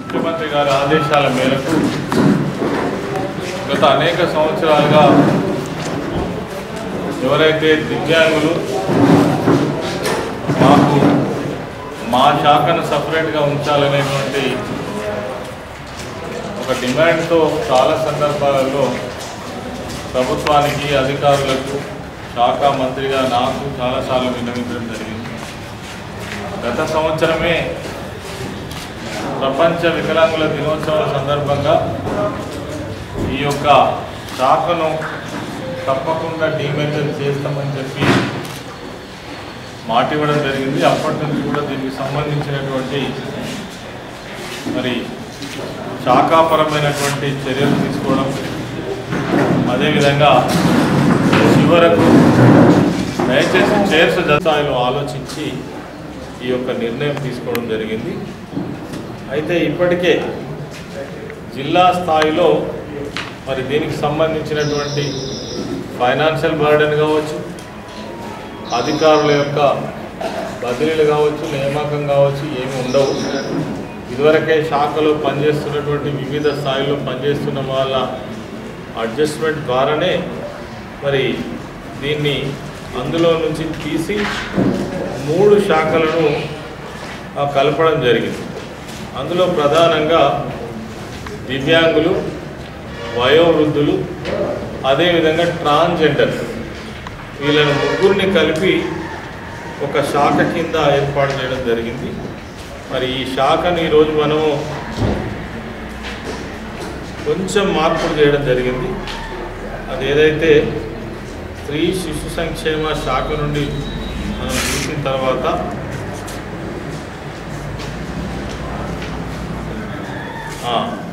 ముఖ్యమంత్రి గారి ఆదేశాల మేరకు గత అనేక సంవత్సరాలుగా ఎవరైతే దివ్యాంగులు మాకు మా శాఖను సపరేట్గా ఉంచాలనేటువంటి ఒక డిమాండ్తో చాలా సందర్భాలలో ప్రభుత్వానికి అధికారులకు శాఖ మంత్రిగా నాకు చాలాసార్లు విన్నవించడం జరిగింది గత సంవత్సరమే ప్రపంచ వికలాంగుల దినోత్సవం సందర్భంగా ఈ యొక్క శాఖను తప్పకుండా డీమెన్షన్ చేస్తామని చెప్పి మాట ఇవ్వడం జరిగింది అప్పటి నుంచి కూడా దీనికి సంబంధించినటువంటి మరి శాఖాపరమైనటువంటి చర్యలు తీసుకోవడం అదేవిధంగా చివరకు దయచేసి చైర్స్ స్థాయిలో ఆలోచించి ఈ యొక్క నిర్ణయం తీసుకోవడం జరిగింది అయితే ఇప్పటికే జిల్లా స్థాయిలో మరి దీనికి సంబంధించినటువంటి ఫైనాన్షియల్ బర్డెన్ కావచ్చు అధికారుల యొక్క బదిలీలు కావచ్చు నియామకం కావచ్చు ఏమి ఉండవు ఇదివరకే శాఖలో పనిచేస్తున్నటువంటి వివిధ స్థాయిలో పనిచేస్తున్న వాళ్ళ అడ్జస్ట్మెంట్ ద్వారానే మరి దీన్ని అందులో నుంచి తీసి మూడు శాఖలను ఆ, కలపడం జరిగింది అందులో ప్రధానంగా దివ్యాంగులు వయోవృద్ధులు అదేవిధంగా ట్రాన్స్జెండర్స్ వీళ్ళను ముగ్గురిని కలిపి ఒక శాఖ కింద ఏర్పాటు చేయడం జరిగింది మరి ఈ శాఖను ఈరోజు మనము కొంచెం మార్పులు చేయడం జరిగింది అది ఏదైతే స్త్రీ శిశు సంక్షేమ శాఖ నుండి మనం తీసిన తర్వాత ఆ,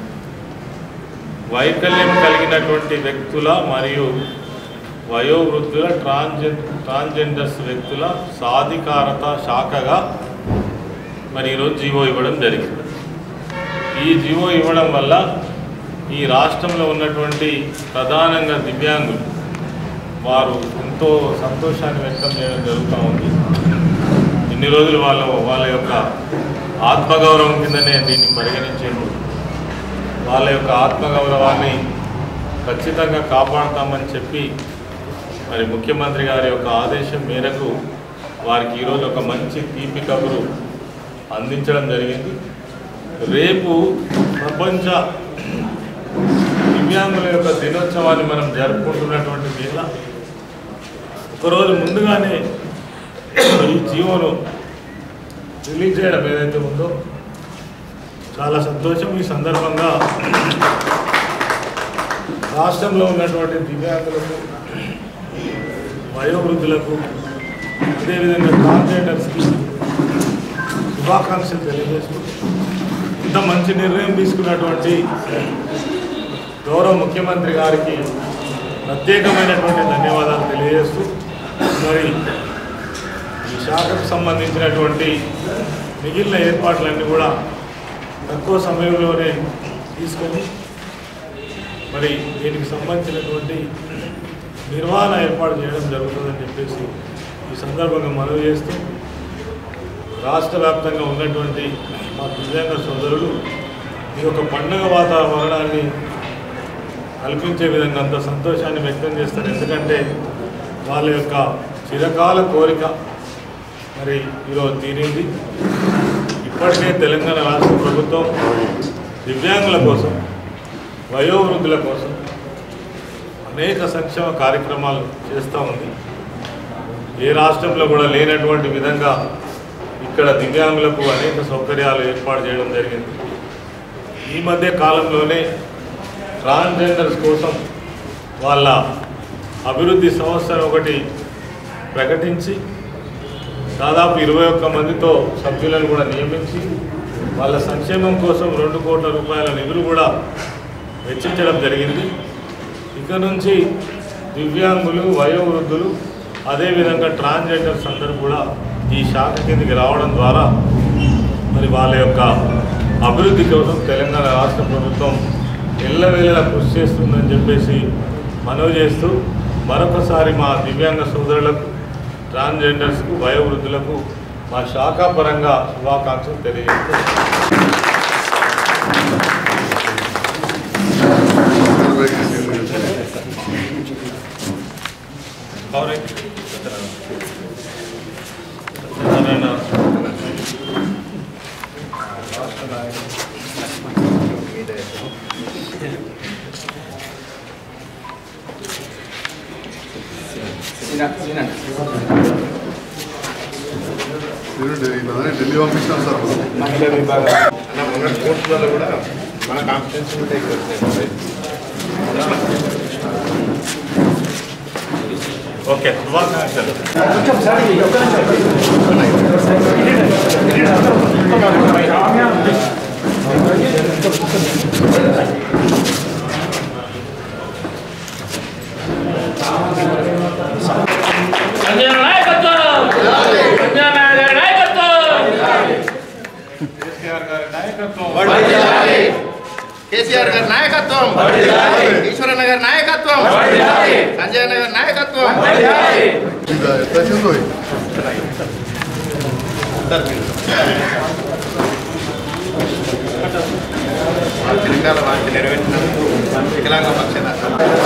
వైకల్యం కలిగినటువంటి వ్యక్తుల మరియు వయోవృద్ధుల ట్రాన్జెన్ ట్రాన్స్జెండర్స్ వ్యక్తుల సాధికారత శాఖగా మరి ఈరోజు జీవో ఇవ్వడం జరిగింది ఈ జీవో ఇవ్వడం వల్ల ఈ రాష్ట్రంలో ఉన్నటువంటి ప్రధానంగా దివ్యాంగులు వారు ఎంతో సంతోషాన్ని వ్యక్తం చేయడం జరుగుతూ ఉంది ఇన్ని రోజులు వాళ్ళ వాళ్ళ యొక్క ఆత్మగౌరవం కిందనే దీన్ని పరిగణించారు వాళ్ళ యొక్క ఆత్మగౌరవాన్ని ఖచ్చితంగా కాపాడతామని చెప్పి మరి ముఖ్యమంత్రి గారి యొక్క ఆదేశం మేరకు వారికి ఈరోజు ఒక మంచి తీపి కబురు అందించడం జరిగింది రేపు ప్రపంచ దివ్యాంగుల యొక్క దినోత్సవాన్ని మనం జరుపుకుంటున్నటువంటి వేళ ఒకరోజు ముందుగానే ఈ జీవోను రిలీజ్ చేయడం ఏదైతే ఉందో చాలా సంతోషం ఈ సందర్భంగా రాష్ట్రంలో ఉన్నటువంటి దివ్యాంగులకు వయోవృద్ధులకు అదేవిధంగా ట్రాన్స్జెండర్స్కి శుభాకాంక్షలు తెలియజేస్తూ ఇంత మంచి నిర్ణయం తీసుకున్నటువంటి గౌరవ ముఖ్యమంత్రి గారికి ప్రత్యేకమైనటువంటి ధన్యవాదాలు తెలియజేస్తూ మరి ఈ శాఖకు సంబంధించినటువంటి మిగిలిన ఏర్పాట్లన్నీ కూడా తక్కువ సమయంలోనే తీసుకొని మరి దీనికి సంబంధించినటువంటి నిర్వహణ ఏర్పాటు చేయడం జరుగుతుందని చెప్పేసి ఈ సందర్భంగా మనవి చేస్తూ రాష్ట్ర వ్యాప్తంగా ఉన్నటువంటి మా దివ్యాంగ సోదరులు ఈ యొక్క పండుగ వాతావరణాన్ని కల్పించే విధంగా అంత సంతోషాన్ని వ్యక్తం చేస్తారు ఎందుకంటే వాళ్ళ యొక్క చిరకాల కోరిక మరి ఈరోజు తీరింది ఇప్పటికే తెలంగాణ రాష్ట్ర ప్రభుత్వం దివ్యాంగుల కోసం వయోవృద్ధుల కోసం అనేక సంక్షేమ కార్యక్రమాలు చేస్తూ ఉంది ఏ రాష్ట్రంలో కూడా లేనటువంటి విధంగా ఇక్కడ దివ్యాంగులకు అనేక సౌకర్యాలు ఏర్పాటు చేయడం జరిగింది ఈ మధ్య కాలంలోనే ట్రాన్స్జెండర్స్ కోసం వాళ్ళ అభివృద్ధి సంస్థను ఒకటి ప్రకటించి దాదాపు ఇరవై ఒక్క మందితో సభ్యులను కూడా నియమించి వాళ్ళ సంక్షేమం కోసం రెండు కోట్ల రూపాయల నిధులు కూడా వెచ్చించడం జరిగింది ఇక నుంచి దివ్యాంగులు వయోవృద్ధులు అదేవిధంగా ట్రాన్స్జెండర్స్ అందరూ కూడా ఈ శాఖ కిందికి రావడం ద్వారా మరి వాళ్ళ యొక్క అభివృద్ధి కోసం తెలంగాణ రాష్ట్ర ప్రభుత్వం ఎల్లవేళలా కృషి చేస్తుందని చెప్పేసి మనవి చేస్తూ మరొకసారి మా దివ్యాంగ సోదరులకు ట్రాన్స్జెండర్స్కు వయోవృద్ధులకు మా శాఖాపరంగా శుభాకాంక్షలు తెలియజేస్తూ కవర్ అయితే సత్యనారాయణ ఢిల్లీ పంపించాం సార్ మహిళా విభాగం అన్న మొన్న కోర్టులలో కూడా మన కాంపిటెన్స్ ఉంటే ఓకే శుభాకాంక్షలు సంజయ్ నాయకత్వం సంజయ్ గారి నాయకత్వం కేసీఆర్ గారి నాయకత్వం కేసీఆర్ గారి నాయకత్వం ఈశ్వరన్న గారి నాయకత్వం సంజయ్ గారి నాయకత్వం ఎట్లా వచ్చిందో తెలంగాణ వాంఛ నెరవేర్చినందుకు వికలాంగ పక్షాన